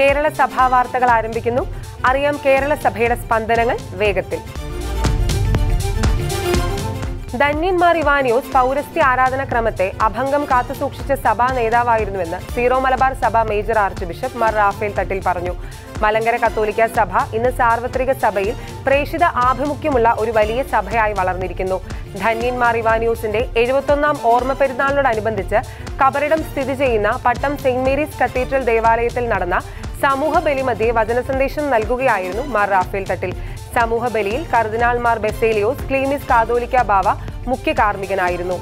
കേരള സഭാ വാർത്തകൾ ആരംഭിക്കുന്നു അറിയാം കേരള സഭയുടെ സ്പന്ദനങ്ങൾ വേഗത്തിൽ ധന്യന്മാർ ഇവാനിയോസ് പൗരസ്ത്യ ആരാധന ക്രമത്തെ അഭംഗം കാത്തുസൂക്ഷിച്ച സഭാ നേതാവായിരുന്നുവെന്ന് സീറോ മലബാർ സഭ major archbishop Mar Raphael Thattil പറഞ്ഞു മലങ്കര കത്തോലിക്ക സഭ ഇന്ന് സാർവത്രിക സഭയിൽ പ്രേഷിത ആഭിമുഖ്യമുള്ള ഒരു വലിയ സഭയായി വളർന്നിരിക്കുന്നു ധന്യന്മാർ ഇവാനിയോസിന്റെ എഴുപത്തൊന്നാം ഓർമ്മ പെരുന്നാളിനോടനുബന്ധിച്ച് കബറിടം സ്ഥിതി ചെയ്യുന്ന പട്ടം സെയിന്റ് മേരീസ് കത്തീഡ്രൽ ദേവാലയത്തിൽ നടന്ന സമൂഹ ബലിമധ്യേ വചന സന്ദേശം നൽകുകയായിരുന്നു മാർ റാഫേൽ തട്ടിൽ സമൂഹ ബലിയിൽ കർദിനാൾ മാർ ബെസേലിയോസ് ക്ലീമിസ് കാതോലിക്ക ബാവ മുഖ്യ കാർമ്മികനായിരുന്നു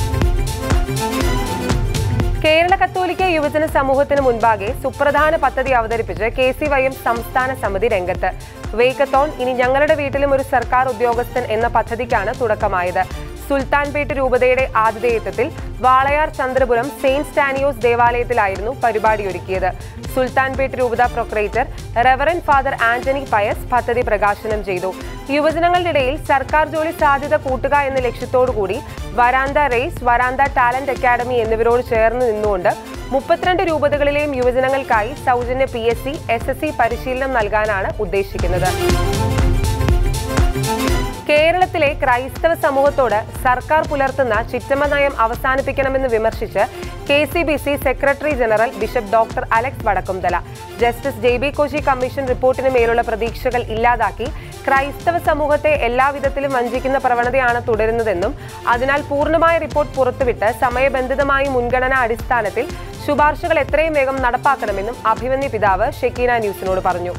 കേരള കത്തോലിക്ക യുവജന സമൂഹത്തിന് മുൻപാകെ സുപ്രധാന പദ്ധതി അവതരിപ്പിച്ച് കെ സി വൈ എം സംസ്ഥാന സമിതി രംഗത്ത് വേക്കത്തോൺ ഇനി ഞങ്ങളുടെ വീട്ടിലും ഒരു സർക്കാർ ഉദ്യോഗസ്ഥൻ എന്ന പദ്ധതിക്കാണ് തുടക്കമായത് സുൽത്താൻപേട്ട് രൂപതയുടെ ആതിഥേയത്വത്തിൽ വാളയാർ ചന്ദ്രപുരം സെയിന്റ് സ്റ്റാനിയോസ് ദേവാലയത്തിലായിരുന്നു പരിപാടി ഒരുക്കിയത് സുൽത്താൻപേട്ട് രൂപത procurator reverend father Antony Pius പദ്ധതി പ്രകാശനം ചെയ്തു യുവജനങ്ങളുടെ ഇടയിൽ സർക്കാർ ജോലി സാധ്യത കൂട്ടുക എന്ന ലക്ഷ്യത്തോടുകൂടി വരാന്ത റേസ് വരാന്ത ടാലന്റ് അക്കാദമി എന്നിവരോട് ചേർന്ന് നിന്നുകൊണ്ട് മുപ്പത്തിരണ്ട് രൂപതകളിലെയും യുവജനങ്ങൾക്കായി സൗജന്യ P S C S S C പരിശീലനം നൽകാനാണ് ഉദ്ദേശിക്കുന്നത് കേരളത്തിലെ ക്രൈസ്തവ സമൂഹത്തോട് സർക്കാർ പുലർത്തുന്ന ചിറ്റമ്മ നയം അവസാനിപ്പിക്കണമെന്ന് വിമർശിച്ച് K C B C secretary general bishop doctor Alex Vadakkumthala justice J B Koshy commission റിപ്പോർട്ടിന് മേലുള്ള പ്രതീക്ഷകൾ ഇല്ലാതാക്കി ക്രൈസ്തവ സമൂഹത്തെ എല്ലാവിധത്തിലും വഞ്ചിക്കുന്ന പ്രവണതയാണ് തുടരുന്നതെന്നും അതിനാൽ പൂർണ്ണമായ റിപ്പോർട്ട് പുറത്തുവിട്ട് സമയബന്ധിതമായി മുൻഗണനാ അടിസ്ഥാനത്തിൽ ശുപാർശകൾ എത്രയും വേഗം നടപ്പാക്കണമെന്നും അഭിമന്യ പിതാവ് ഷെക്കീന ന്യൂസിനോട് പറഞ്ഞു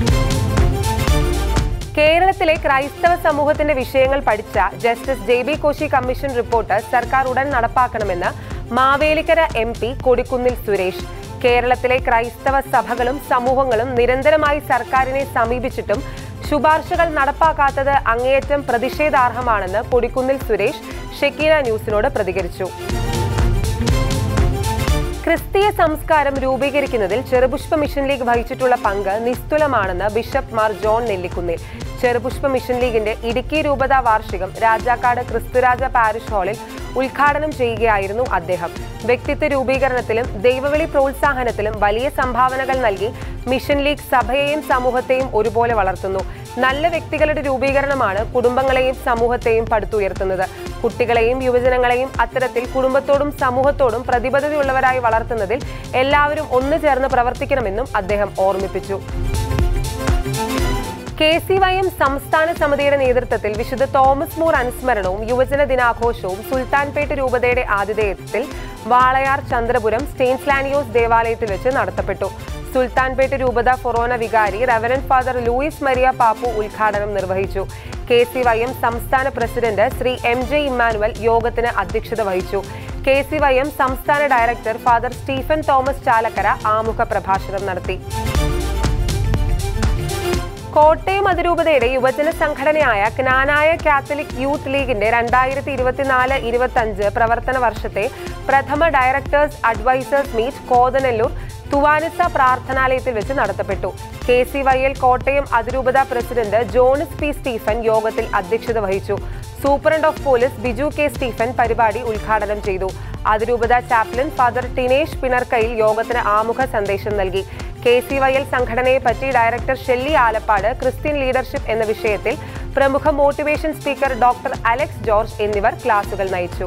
കേരളത്തിലെ ക്രൈസ്തവ സമൂഹത്തിന്റെ വിഷയങ്ങൾ പഠിച്ച justice J B Koshy commission report സർക്കാർ ഉടൻ നടപ്പാക്കണമെന്ന് മാവേലിക്കര എം പി കൊടിക്കുന്നിൽ സുരേഷ് കേരളത്തിലെ ക്രൈസ്തവ സഭകളും സമൂഹങ്ങളും നിരന്തരമായി സർക്കാരിനെ സമീപിച്ചിട്ടും ശുപാർശകൾ നടപ്പാക്കാത്തത് അങ്ങേയറ്റം പ്രതിഷേധാർഹമാണെന്ന് കൊടിക്കുന്നിൽ സുരേഷ് ഷെക്കീന ന്യൂസിനോട് പ്രതികരിച്ചു ക്രിസ്തീയ സംസ്കാരം രൂപീകരിക്കുന്നതിൽ ചെറുപുഷ്പ മിഷൻ ലീഗ് വഹിച്ചിട്ടുള്ള പങ്ക് നിസ്തുലമാണെന്ന് ബിഷപ്പ് മാർ ജോൺ നെല്ലിക്കുന്നിൽ ചെറുപുഷ്പ മിഷൻ ലീഗിന്റെ ഇടുക്കി രൂപതാ വാർഷികം രാജാക്കാട് ക്രിസ്തുരാജ പാരിഷ് ഹാളിൽ ഉദ്ഘാടനം ചെയ്യുകയായിരുന്നു അദ്ദേഹം വ്യക്തിത്വ രൂപീകരണത്തിലും ദൈവവിളി പ്രോത്സാഹനത്തിലും വലിയ സംഭാവനകൾ നൽകി മിഷൻ ലീഗ് സഭയെയും സമൂഹത്തെയും ഒരുപോലെ വളർത്തുന്നു നല്ല വ്യക്തികളുടെ രൂപീകരണമാണ് കുടുംബങ്ങളെയും സമൂഹത്തെയും പടുത്തുയർത്തുന്നത് കുട്ടികളെയും യുവജനങ്ങളെയും അത്തരത്തിൽ കുടുംബത്തോടും സമൂഹത്തോടും പ്രതിബദ്ധതയുള്ളവരായി വളർത്തുന്നതിൽ എല്ലാവരും ഒന്നു ചേർന്ന് പ്രവർത്തിക്കണമെന്നും അദ്ദേഹം ഓർമ്മിപ്പിച്ചു കെ സി വൈ എം സംസ്ഥാന സമിതിയുടെ നേതൃത്വത്തിൽ വിശുദ്ധ തോമസ് മൂർ അനുസ്മരണവും യുവജന ദിനാഘോഷവും സുൽത്താൻപേട്ട് രൂപതയുടെ ആതിഥേയത്വത്തിൽ വാളയാർ ചന്ദ്രപുരം സ്റ്റെയിൻസ്ലാനിയോസ് ദേവാലയത്തിൽ വെച്ച് നടത്തപ്പെട്ടു സുൽത്താൻപേട്ട് രൂപത ഫൊറോന വികാരി റവറൻ ഫാദർ ലൂയിസ് മരിയ പാപ്പു ഉദ്ഘാടനം നിർവഹിച്ചു കെ സി വൈ എം സംസ്ഥാന president Shri M J Emmanuel യോഗത്തിന് അധ്യക്ഷത വഹിച്ചു കെ സി വൈ എം സംസ്ഥാന ഡയറക്ടർ ഫാദർ സ്റ്റീഫൻ തോമസ് ചാലക്കര ആമുഖ പ്രഭാഷണം നടത്തി കോട്ടയം അതിരൂപതയുടെ യുവജന സംഘടനയായ ജ്ഞാനായ കാത്തലിക് യൂത്ത് ലീഗിന്റെ രണ്ടായിരത്തി ഇരുപത്തിനാല് ഇരുപത്തഞ്ച് പ്രവർത്തന വർഷത്തെ പ്രഥമ directors advisors meet Kothanallur Thuvanisa പ്രാർത്ഥനാലയത്തിൽ വെച്ച് നടത്തപ്പെട്ടു K C Y L Kottayam അതിരൂപത പ്രസിഡന്റ് ജോണിസ് പി സ്റ്റീഫൻ യോഗത്തിൽ അധ്യക്ഷത വഹിച്ചു superintendent of police Biju K Stephen പരിപാടി ഉദ്ഘാടനം ചെയ്തു അതിരൂപത ചാപ്ലിൻ ഫാദർ ടിനേഷ് പിണർക്കയിൽ യോഗത്തിന് ആമുഖ സന്ദേശം നൽകി കെ സി വൈ എൽ സംഘടനയെ പറ്റി director Shelly Alappad Christian leadership എന്ന വിഷയത്തിൽ പ്രമുഖ motivation speaker doctor Alex George എന്നിവർ ക്ലാസുകൾ നയിച്ചു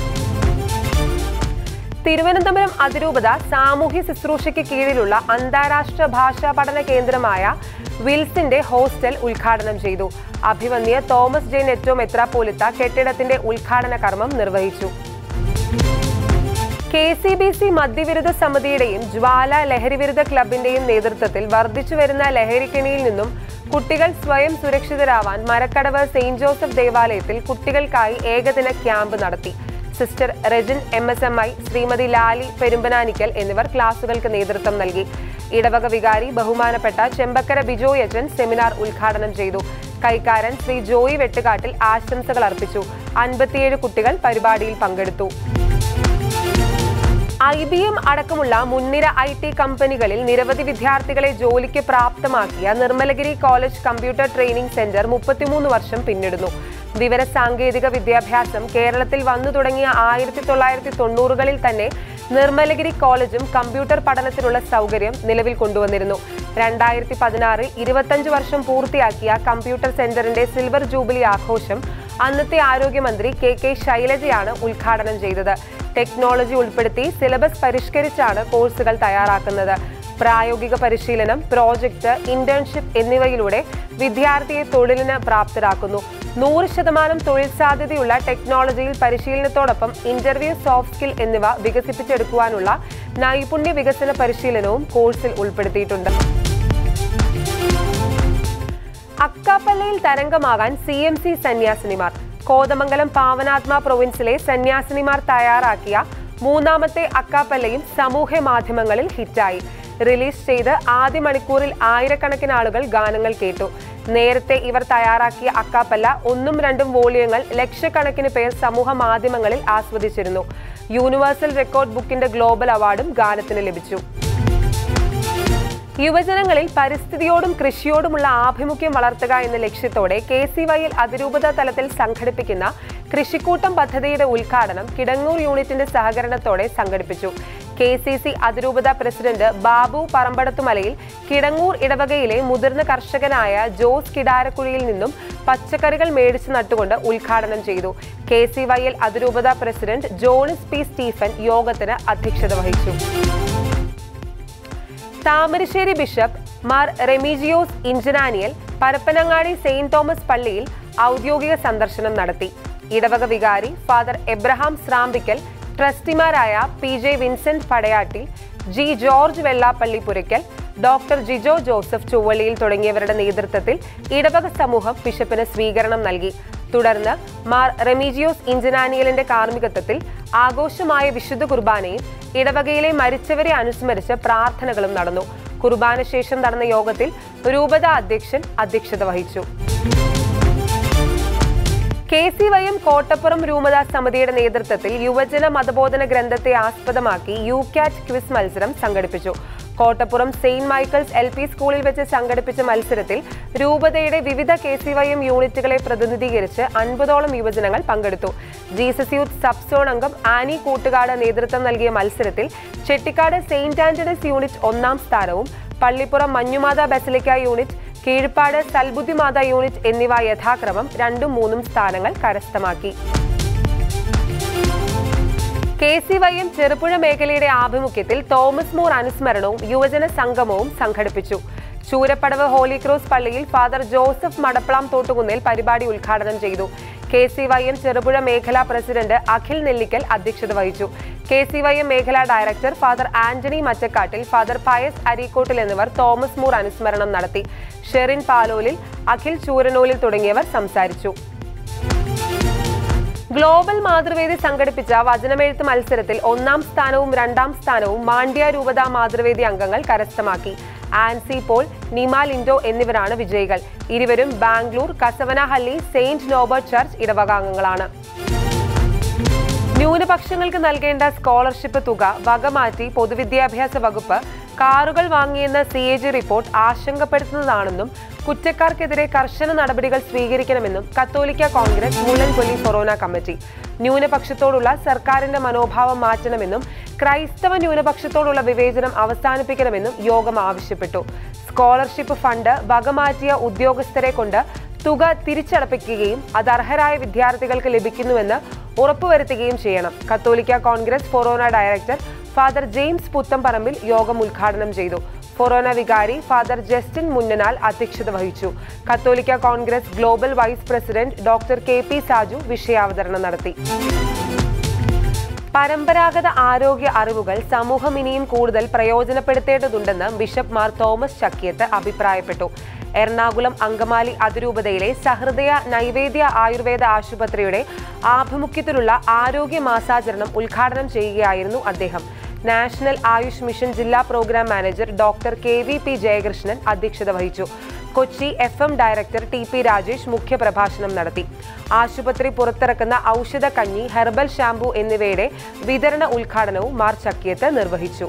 തിരുവനന്തപുരം അതിരൂപത സാമൂഹ്യ ശുശ്രൂഷയ്ക്ക് കീഴിലുള്ള അന്താരാഷ്ട്ര ഭാഷാ പഠന കേന്ദ്രമായ വിൽസിന്റെ ഹോസ്റ്റൽ ഉദ്ഘാടനം ചെയ്തു അഭിവന്യ തോമസ് ജെ നെറ്റോ മെത്രാപ്പോലിത്ത കെട്ടിടത്തിന്റെ ഉദ്ഘാടന കർമ്മം നിർവഹിച്ചു കെ സി ബി സി മദ്യവിരുദ്ധ സമിതിയുടെയും ജ്വാല ലഹരിവിരുദ്ധ ക്ലബിന്റെയും നേതൃത്വത്തിൽ വർദ്ധിച്ചുവരുന്ന ലഹരിക്കെണിയിൽ നിന്നും കുട്ടികൾ സ്വയം സുരക്ഷിതരാവാൻ മരക്കടവ് സെയിന്റ് ജോസഫ് ദേവാലയത്തിൽ കുട്ടികൾക്കായി ഏകദിന ക്യാമ്പ് നടത്തി sister Regin M S M I Shrimati Lali Perumpananickal എന്നിവർ ക്ലാസുകൾക്ക് നേതൃത്വം നൽകി ഇടവക വികാരി ബഹുമാനപ്പെട്ട ചെമ്പക്കര ബിജോയ് അച്ഛൻ സെമിനാർ ഉദ്ഘാടനം ചെയ്തു കൈക്കാരൻ ശ്രീ ജോയി വെട്ടുകാട്ടിൽ ആശംസകൾ അർപ്പിച്ചു അൻപത്തിയേഴ് കുട്ടികൾ പരിപാടിയിൽ പങ്കെടുത്തു ഐ ബി എം അടക്കമുള്ള മുൻനിര ഐ ടി കമ്പനികളിൽ നിരവധി വിദ്യാർത്ഥികളെ ജോലിക്ക് പ്രാപ്തമാക്കിയ Nirmalagiri college computer training centre മുപ്പത്തിമൂന്ന് വർഷം പിന്നിടുന്നു വിവര സാങ്കേതിക വിദ്യാഭ്യാസം കേരളത്തിൽ വന്നു തുടങ്ങിയ ആയിരത്തി തൊള്ളായിരത്തി തൊണ്ണൂറുകളിൽ തന്നെ നിർമ്മലഗിരി കോളേജും കമ്പ്യൂട്ടർ പഠനത്തിനുള്ള സൗകര്യം നിലവിൽ കൊണ്ടുവന്നിരുന്നു രണ്ടായിരത്തി പതിനാറിൽ ഇരുപത്തഞ്ച് വർഷം പൂർത്തിയാക്കിയ കമ്പ്യൂട്ടർ സെന്ററിന്റെ സിൽവർ ജൂബിലി ആഘോഷം അന്നത്തെ ആരോഗ്യമന്ത്രി കെ കെ ശൈലജയാണ് ഉദ്ഘാടനം ചെയ്തത് ടെക്നോളജി ഉൾപ്പെടുത്തി സിലബസ് പരിഷ്കരിച്ചാണ് കോഴ്സുകൾ തയ്യാറാക്കുന്നത് പ്രായോഗിക പരിശീലനം പ്രോജക്റ്റ് ഇന്റേൺഷിപ്പ് എന്നിവയിലൂടെ വിദ്യാർത്ഥിയെ തൊഴിലിന് പ്രാപ്തരാക്കുന്നു നൂറ് ശതമാനം തൊഴിൽ സാധ്യതയുള്ള ടെക്നോളജിയിൽ പരിശീലനത്തോടൊപ്പം ഇന്റർവ്യൂ സോഫ്റ്റ് സ്കിൽ എന്നിവ വികസിപ്പിച്ചെടുക്കുവാനുള്ള നൈപുണ്യ വികസന പരിശീലനവും കോഴ്സിൽ ഉൾപ്പെടുത്തിയിട്ടുണ്ട് അക്കാപ്പല്ലയിൽ തരംഗമാകാൻ സി എം സി സന്യാസിനിമാർ കോതമംഗലം പാവനാത്മ പ്രൊവിൻസിലെ സന്യാസിനിമാർ തയ്യാറാക്കിയ മൂന്നാമത്തെ അക്കാപ്പല്ലയും സമൂഹ മാധ്യമങ്ങളിൽ ഹിറ്റായി റിലീസ് ചെയ്ത് ആദ്യ മണിക്കൂറിൽ ആയിരക്കണക്കിന് ആളുകൾ ഗാനങ്ങൾ കേട്ടു നേരത്തെ ഇവർ തയ്യാറാക്കിയ അക്കാപ്പല്ല ഒന്നും രണ്ടും വോളിയങ്ങൾ ലക്ഷക്കണക്കിന് പേർ സമൂഹ മാധ്യമങ്ങളിൽ ആസ്വദിച്ചിരുന്നു യൂണിവേഴ്സൽ റെക്കോർഡ് ബുക്കിന്റെ ഗ്ലോബൽ അവാർഡും ഗാനത്തിന് ലഭിച്ചു യുവജനങ്ങളിൽ പരിസ്ഥിതിയോടും കൃഷിയോടുമുള്ള ആഭിമുഖ്യം വളർത്തുക എന്ന ലക്ഷ്യത്തോടെ കെ സി വൈയിൽ അതിരൂപത തലത്തിൽ സംഘടിപ്പിക്കുന്ന കൃഷിക്കൂട്ടം പദ്ധതിയുടെ ഉദ്ഘാടനം കിടങ്ങൂർ യൂണിറ്റിന്റെ സഹകരണത്തോടെ സംഘടിപ്പിച്ചു കെ സി സി അതിരൂപത പ്രസിഡന്റ് ബാബു പറമ്പടത്തുമലയിൽ കിടങ്ങൂർ ഇടവകയിലെ മുതിർന്ന കർഷകനായ ജോസ് കിടാരക്കുഴിയിൽ നിന്നും പച്ചക്കറികൾ മേടിച്ചു നട്ടുകൊണ്ട് ഉദ്ഘാടനം ചെയ്തു കെ സി വൈ എൽ അതിരൂപത പ്രസിഡന്റ് ജോണിസ് പി സ്റ്റീഫൻ യോഗത്തിന് അധ്യക്ഷത വഹിച്ചു താമരശ്ശേരി ബിഷപ്പ് മാർ റെമീജിയോസ് ഇഞ്ചനാനിയൽ പരപ്പനങ്ങാടി സെയിന്റ് തോമസ് പള്ളിയിൽ ഔദ്യോഗിക സന്ദർശനം നടത്തി ഇടവക വികാരി ഫാദർ എബ്രഹാം സ്രാമ്പിക്കൽ ട്രസ്റ്റിമാരായ P J Vincent Padayatty G George Vellappally Puraykkal doctor Jijo Joseph Chuvalliyil തുടങ്ങിയവരുടെ നേതൃത്വത്തിൽ ഇടവക സമൂഹം ബിഷപ്പിന് സ്വീകരണം നൽകി തുടർന്ന് മാർ റെമീജിയോസ് ഇഞ്ചനാനിയലിന്റെ കാർമ്മികത്വത്തിൽ ആഘോഷമായ വിശുദ്ധ കുർബാനയും ഇടവകയിലെ മരിച്ചവരെ അനുസ്മരിച്ച് പ്രാർത്ഥനകളും നടന്നു കുർബാന ശേഷം നടന്ന യോഗത്തിൽ രൂപത അധ്യക്ഷൻ അധ്യക്ഷത വഹിച്ചു കെ സി വൈഎം കോട്ടപ്പുറം രൂപത സമിതിയുടെ നേതൃത്വത്തിൽ യുവജന മതബോധന ഗ്രന്ഥത്തെ ആസ്പദമാക്കി യു ക്യാറ്റ് ക്വിസ് മത്സരം സംഘടിപ്പിച്ചു Kottappuram saint Michael's L P സ്കൂളിൽ വെച്ച് സംഘടിപ്പിച്ച മത്സരത്തിൽ രൂപതയുടെ വിവിധ കെ സി വൈ എം യൂണിറ്റുകളെ പ്രതിനിധീകരിച്ച് അൻപതോളം യുവജനങ്ങൾ പങ്കെടുത്തു ജീസസ് യൂത്ത് സബ് സോൺ അംഗം ആനി കൂട്ടുകാട് നേതൃത്വം നൽകിയ മത്സരത്തിൽ ചെട്ടിക്കാട് സെയിന്റ് ആന്റണീസ് യൂണിറ്റ് ഒന്നാം സ്ഥാനവും Pallippuram Manjumatha basilica unit Keezhppad Salbuddhimatha unit എന്നിവ യഥാക്രമം രണ്ടും മൂന്നും സ്ഥാനങ്ങൾ കരസ്ഥമാക്കി K C Y M Cherupuzha മേഖലയുടെ ആഭിമുഖ്യത്തിൽ തോമസ് മൂർ അനുസ്മരണവും യുവജന സംഗമവും സംഘടിപ്പിച്ചു ചൂരപ്പടവ് ഹോളി ക്രോസ് പള്ളിയിൽ ഫാദർ ജോസഫ് മടപ്പളാം തോട്ടുകുന്നേൽ പരിപാടി ഉദ്ഘാടനം ചെയ്തു K C Y M Cherupuzha മേഖലാ പ്രസിഡന്റ് അഖിൽ നെല്ലിക്കൽ അധ്യക്ഷത വഹിച്ചു കെ സി വൈ എം മേഖലാ director father Antony Machakkattil father Pius Areekkottil എന്നിവർ തോമസ് മൂർ അനുസ്മരണം നടത്തി ഷെറിൻ പാലോലിൽ അഖിൽ ചൂരനൂലിൽ തുടങ്ങിയവർ സംസാരിച്ചു ഗ്ലോബൽ മാതൃവേദി സംഘടിപ്പിച്ച വചനമെഴുത്ത് മത്സരത്തിൽ ഒന്നാം സ്ഥാനവും രണ്ടാം സ്ഥാനവും മാണ്ഡ്യ രൂപത മാതൃവേദി അംഗങ്ങൾ കരസ്ഥമാക്കി ആൻസി പോൾ നിമ ലിൻഡോ എന്നിവരാണ് വിജയികൾ ഇരുവരും ബാംഗ്ലൂർ കസവനഹള്ളി സെയിന്റ് നോബർട്ട് ചർച്ച് ഇടവകാംഗങ്ങളാണ് ന്യൂനപക്ഷങ്ങൾക്ക് നൽകേണ്ട സ്കോളർഷിപ്പ് തുക വകമാറ്റി പൊതുവിദ്യാഭ്യാസ വകുപ്പ് കാറുകൾ വാങ്ങിയെന്ന സി എ ജി റിപ്പോർട്ട് ആശങ്കപ്പെടുത്തുന്നതാണെന്നും കുറ്റക്കാർക്കെതിരെ കർശന നടപടികൾ സ്വീകരിക്കണമെന്നും കത്തോലിക്ക കോൺഗ്രസ് മുള്ളൻകൊല്ലി കൊറോണ കമ്മിറ്റി ന്യൂനപക്ഷത്തോടുള്ള സർക്കാരിന്റെ മനോഭാവം മാറ്റണമെന്നും ക്രൈസ്തവ ന്യൂനപക്ഷത്തോടുള്ള വിവേചനം അവസാനിപ്പിക്കണമെന്നും യോഗം ആവശ്യപ്പെട്ടു സ്കോളർഷിപ്പ് ഫണ്ട് വകമാറ്റിയ ഉദ്യോഗസ്ഥരെ കൊണ്ട് തുക തിരിച്ചടപ്പിക്കുകയും അത് അർഹരായ വിദ്യാർത്ഥികൾക്ക് ലഭിക്കുന്നുവെന്ന് ഉറപ്പുവരുത്തുകയും ചെയ്യണം കത്തോലിക്ക Congress forane director father James Puthamparambil യോഗം ഉദ്ഘാടനം ചെയ്തു ഫൊറോന വികാരി ഫാദർ ജസ്റ്റിൻ മുന്നനാൽ അധ്യക്ഷത വഹിച്ചു കത്തോലിക്ക Congress global vice president doctor K P Saju വിഷയാവതരണം നടത്തി പരമ്പരാഗത ആരോഗ്യ അറിവുകൾ സമൂഹം ഇനിയും കൂടുതൽ പ്രയോജനപ്പെടുത്തേണ്ടതുണ്ടെന്ന് ബിഷപ്പ് മാർ തോമസ് ചക്കിയത്ത് അഭിപ്രായപ്പെട്ടു എറണാകുളം അങ്കമാലി അതിരൂപതയിലെ സഹൃദയ നൈവേദ്യ ആയുർവേദ ആശുപത്രിയുടെ ആഭിമുഖ്യത്തിലുള്ള ആരോഗ്യ മാസാചരണം ഉദ്ഘാടനം ചെയ്യുകയായിരുന്നു അദ്ദേഹം നാഷണൽ ആയുഷ് മിഷൻ ജില്ലാ programme manager doctor K V P Jayakrishnan അധ്യക്ഷത വഹിച്ചു Kochi F M director T P Rajesh മുഖ്യപ്രഭാഷണം നടത്തി ആശുപത്രി പുറത്തിറക്കുന്ന ഔഷധ കഞ്ഞി ഹെർബൽ ഷാംപൂ എന്നിവയുടെ വിതരണ ഉദ്ഘാടനവും മാർ ചക്കിയത്ത് നിർവഹിച്ചു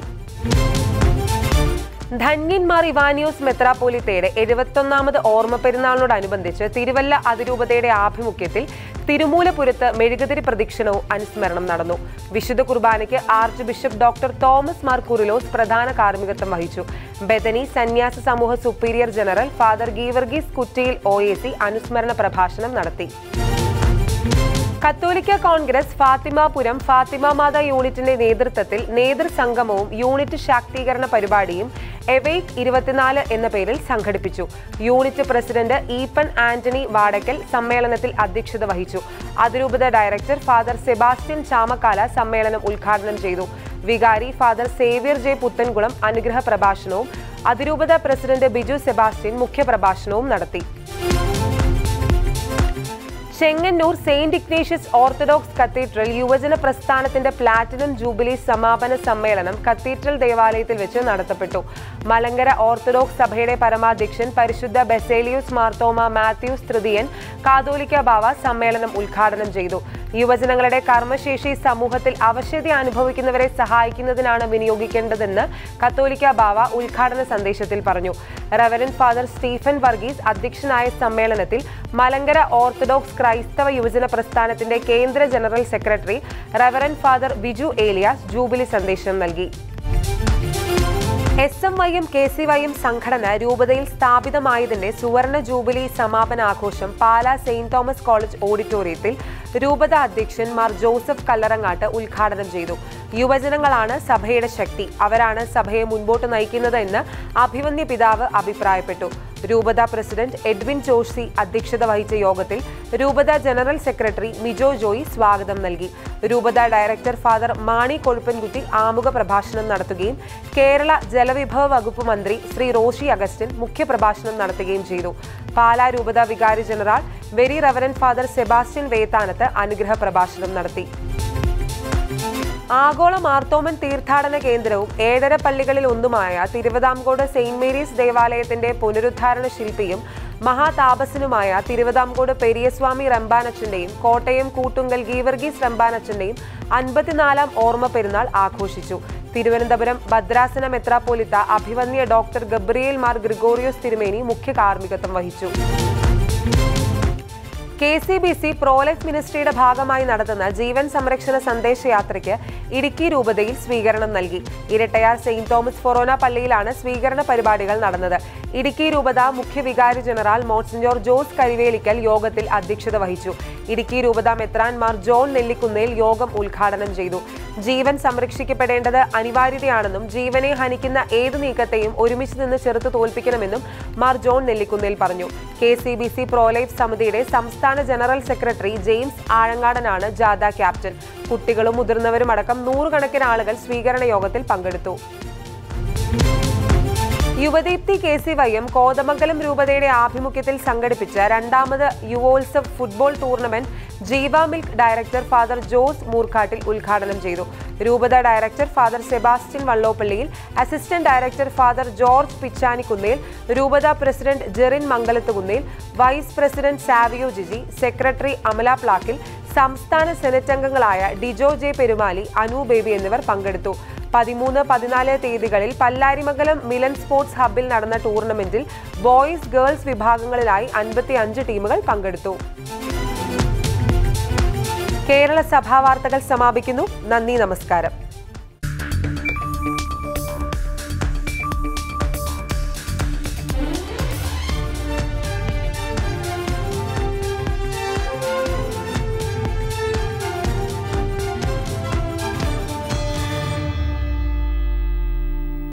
ധന്യന്മാർ ഇവാനിയോസ് മെത്രാപ്പോലിത്തയുടെ എഴുപത്തൊന്നാമത് ഓർമ്മ പെരുന്നാളിനോടനുബന്ധിച്ച് തിരുവല്ല അതിരൂപതയുടെ ആഭിമുഖ്യത്തിൽ തിരുമൂലപുരത്ത് മെഴുകുതിരി പ്രദക്ഷിണവും അനുസ്മരണം നടന്നു വിശുദ്ധ കുർബാനയ്ക്ക് archbishop doctor Thomas Mar Kurilos പ്രധാന കാർമ്മികത്വം വഹിച്ചു ബദനി സന്യാസ സമൂഹ superior general father Geevarghese Kuttiyil O A C അനുസ്മരണ പ്രഭാഷണം നടത്തി കത്തോലിക്ക കോൺഗ്രസ് ഫാത്തിമാപുരം ഫാത്തിമ മാത യൂണിറ്റിന്റെ നേതൃത്വത്തിൽ നേതൃസംഗമവും യൂണിറ്റ് ശാക്തീകരണ പരിപാടിയും എവെയ്ക്ക് ഇരുപത്തിനാല് എന്ന പേരിൽ സംഘടിപ്പിച്ചു യൂണിറ്റ് പ്രസിഡന്റ് ഈപ്പൻ ആന്റണി വാടക്കൽ സമ്മേളനത്തിൽ അധ്യക്ഷത വഹിച്ചു അതിരൂപത ഡയറക്ടർ ഫാദർ സെബാസ്റ്റ്യൻ ചാമക്കാല സമ്മേളനം ഉദ്ഘാടനം ചെയ്തു വികാരി ഫാദർ സേവ്യർ ജെ പുത്തൻകുളം അനുഗ്രഹ പ്രഭാഷണവും അതിരൂപത പ്രസിഡന്റ് ബിജു സെബാസ്റ്റ്യൻ മുഖ്യപ്രഭാഷണവും നടത്തി Chengannur saint Ignatius orthodox cathedral യുവജന പ്രസ്ഥാനത്തിന്റെ പ്ലാറ്റിനം ജൂബിലി സമാപന സമ്മേളനം കത്തീഡ്രൽ ദേവാലയത്തിൽ വെച്ച് നടത്തപ്പെട്ടു മലങ്കര ഓർത്തഡോക്സ് സഭയുടെ പരമാധ്യക്ഷൻ പരിശുദ്ധ ബെസേലിയൂസ് മാർത്തോമ മാത്യൂസ് തൃതീയൻ കാതോലിക്ക ബാവ സമ്മേളനം ഉദ്ഘാടനം ചെയ്തു യുവജനങ്ങളുടെ കർമ്മശേഷി സമൂഹത്തിൽ അവശത അനുഭവിക്കുന്നവരെ സഹായിക്കുന്നതിനാണ് വിനിയോഗിക്കേണ്ടതെന്ന് കത്തോലിക്ക ബാവ ഉദ്ഘാടന സന്ദേശത്തിൽ പറഞ്ഞു റവറൻ ഫാദർ സ്റ്റീഫൻ വർഗീസ് അധ്യക്ഷനായ സമ്മേളനത്തിൽ മലങ്കര ഓർത്തഡോക്സ് ക്രൈസ്തവ യുവജന പ്രസ്ഥാനത്തിന്റെ കേന്ദ്ര general secretary reverend father Biju Elias jubilee സന്ദേശം നൽകി എസ് എം വൈയും കെ സി വൈയും സംഘടന രൂപതയിൽ സ്ഥാപിതമായതിന്റെ സുവർണ ജൂബിലി സമാപന ആഘോഷം പാലാ സെയിന്റ് തോമസ് കോളേജ് ഓഡിറ്റോറിയത്തിൽ രൂപത അധ്യക്ഷൻ മാർ ജോസഫ് കല്ലറങ്ങാട്ട് ഉദ്ഘാടനം ചെയ്തു യുവജനങ്ങളാണ് സഭയുടെ ശക്തി അവരാണ് സഭയെ മുൻപോട്ട് നയിക്കുന്നത് എന്ന് അഭിമന്യ പിതാവ് അഭിപ്രായപ്പെട്ടു രൂപത പ്രസിഡന്റ് എഡ്വിൻ ജോഷി അധ്യക്ഷത വഹിച്ച യോഗത്തിൽ രൂപത ജനറൽ സെക്രട്ടറി മിജോ ജോയി സ്വാഗതം നൽകി രൂപത ഡയറക്ടർ ഫാദർ മാണി കൊഴുപ്പൻകുട്ടി ആമുഖ പ്രഭാഷണം നടത്തുകയും കേരള ജലവിഭവ വകുപ്പ് മന്ത്രി ശ്രീ റോഷി അഗസ്റ്റിൻ മുഖ്യപ്രഭാഷണം നടത്തുകയും ചെയ്തു പാലാ രൂപത വികാരി general very reverend father Sebastian Vethanath അനുഗ്രഹ പ്രഭാഷണം നടത്തി ആഗോള മാർത്തോമൻ തീർത്ഥാടന കേന്ദ്രവും ഏഴര പള്ളികളിൽ ഒന്നുമായ തിരുവിതാംകോട് സെയിന്റ് മേരീസ് ദേവാലയത്തിന്റെ പുനരുദ്ധാരണ ശില്പിയും മഹാതാപസനുമായ തിരുവിതാംകോട് പെരിയസ്വാമി റംബാനച്ചന്റെയും കോട്ടയം കൂട്ടുങ്കൽ ഗീവർഗീസ് റംബാനച്ചന്റെയും അൻപത്തിനാലാം ഓർമ്മ പെരുന്നാൾ ആഘോഷിച്ചു തിരുവനന്തപുരം ഭദ്രാസന മെത്രാപ്പോലിത്ത അഭിവന്യ ഡോക്ടർ ഗബ്രിയേൽ മാർ ഗ്രിഗോറിയോസ് തിരുമേനി മുഖ്യ കാർമ്മികത്വം വഹിച്ചു K C B C pro life മിനിസ്ട്രിയുടെ ഭാഗമായി നടത്തുന്ന ജീവൻ സംരക്ഷണ സന്ദേശയാത്രയ്ക്ക് ഇടുക്കി രൂപതയിൽ സ്വീകരണം നൽകി ഇരട്ടയാർ സെയിന്റ് തോമസ് ഫൊറോന പള്ളിയിലാണ് സ്വീകരണ പരിപാടികൾ നടന്നത് ഇടുക്കി രൂപത മുഖ്യ വികാരി ജനറൽ മോൺസിഞ്ഞോർ ജോസ് കരിവേലിക്കൽ യോഗത്തിൽ അധ്യക്ഷത വഹിച്ചു ഇടുക്കി രൂപത മെത്രാൻമാർ ജോൺ നെല്ലിക്കുന്നേൽ യോഗം ഉദ്ഘാടനം ചെയ്തു ജീവൻ സംരക്ഷിക്കപ്പെടേണ്ടത് അനിവാര്യതയാണെന്നും ജീവനെ ഹനിക്കുന്ന ഏത് നീക്കത്തെയും ഒരുമിച്ച് നിന്ന് ചെറുത്ത് തോൽപ്പിക്കണമെന്നും മാർ ജോൺ നെല്ലിക്കുന്നേൽ പറഞ്ഞു K C B C pro life സമിതിയുടെ സംസ്ഥാന ജനറൽ സെക്രട്ടറി ജെയിംസ് ആഴങ്ങാടനാണ് ജാഥ ക്യാപ്റ്റൻ കുട്ടികളും മുതിർന്നവരും അടക്കം നൂറുകണക്കിന് ആളുകൾ സ്വീകരണ യോഗത്തിൽ പങ്കെടുത്തു Yuvadeepthi K C Y M Kothamangalam രൂപതയുടെ ആഭിമുഖ്യത്തിൽ സംഘടിപ്പിച്ച രണ്ടാമത് Yuvotsav football tournament Jeeva milk director father Jose Moorkattil ഉദ്ഘാടനം ചെയ്തു രൂപത director father Sebastian Vallopillil assistant director father George Pichanikunnel രൂപത president Jerin Mangalathukunnel vice president Savio Jiji secretary Amala Plackil സംസ്ഥാന സെനറ്റ് അംഗങ്ങളായ ഡിജോ ജെ പെരുമാലി അനു ബേബി എന്നിവർ പങ്കെടുത്തു പതിമൂന്ന് പതിനാല് തീയതികളിൽ പല്ലാരിമംഗലം മിലൻ സ്പോർട്സ് ഹബ്ബിൽ നടന്ന ടൂർണമെന്റിൽ ബോയ്സ് ഗേൾസ് വിഭാഗങ്ങളിലായി അൻപത്തി അഞ്ച് ടീമുകൾ പങ്കെടുത്തു കേരള സഭാ വാർത്തകൾ സമാപിക്കുന്നു നന്ദി നമസ്കാരം